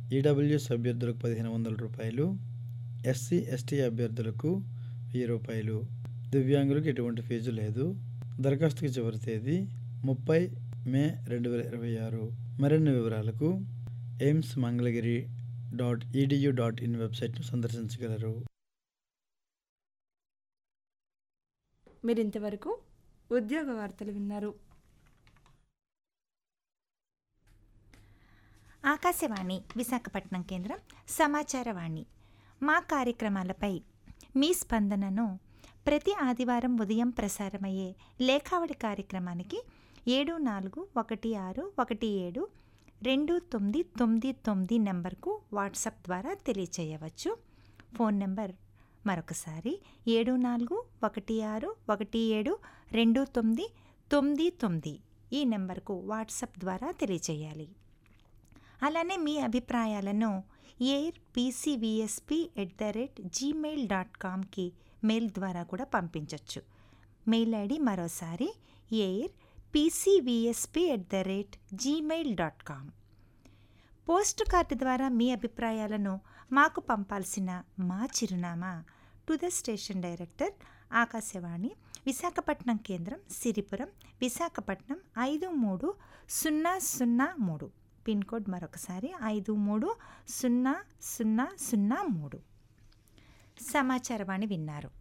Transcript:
EWS అభ్యర్థులకు పదిహేను వందల రూపాయలు ఎస్సీ ఎస్టీ అభ్యర్థులకు వెయ్యి రూపాయలు దివ్యాంగులకు ఎటువంటి ఫీజు లేదు దరఖాస్తుకి చివరి తేదీ ముప్పై మే రెండు వేల ఇరవై ఆరు మరిన్ని వివరాలకు AIIMS Mangalagiri dot EDU dot in వెబ్సైట్ను సందర్శించగలరు మీరు ఇంతవరకు ఉద్యోగ వార్తలు విన్నారు ఆకాశవాణి విశాఖపట్నం కేంద్రం సమాచారవాణి మా కార్యక్రమాలపై మీ స్పందనను ప్రతి ఆదివారం ఉదయం ప్రసారమయ్యే లేఖావళి కార్యక్రమానికి ఏడు నాలుగు ఒకటి ఆరు ఒకటి ఏడు రెండు తొమ్మిది తొమ్మిది తొమ్మిది నెంబర్కు వాట్సాప్ ద్వారా తెలియచేయవచ్చు ఫోన్ నెంబర్ మరొకసారి ఏడు నాలుగు ఒకటి ఆరు ఒకటి ఏడు రెండు తొమ్మిది తొమ్మిది తొమ్మిది ఈ నెంబర్కు వాట్సాప్ ద్వారా తెలియచేయాలి అలానే మీ అభిప్రాయాలను air PCVSP at the rate gmail dot కామ్కి మెయిల్ ద్వారా కూడా పంపించవచ్చు మెయిల్ ఐడి మరోసారి air PCVSP at the rate gmail dot com post card ద్వారా మీ అభిప్రాయాలను మాకు పంపాల్సిన మా చిరునామా to the station director Akashvani Visakhapatnam కేంద్రం సిరిపురం విశాఖపట్నం ఐదు మూడు సున్నా సున్నా మూడు పిన్ కోడ్ మరొకసారి ఐదు మూడు సున్నా సున్నా సున్నా మూడు సమాచారవాణి విన్నారు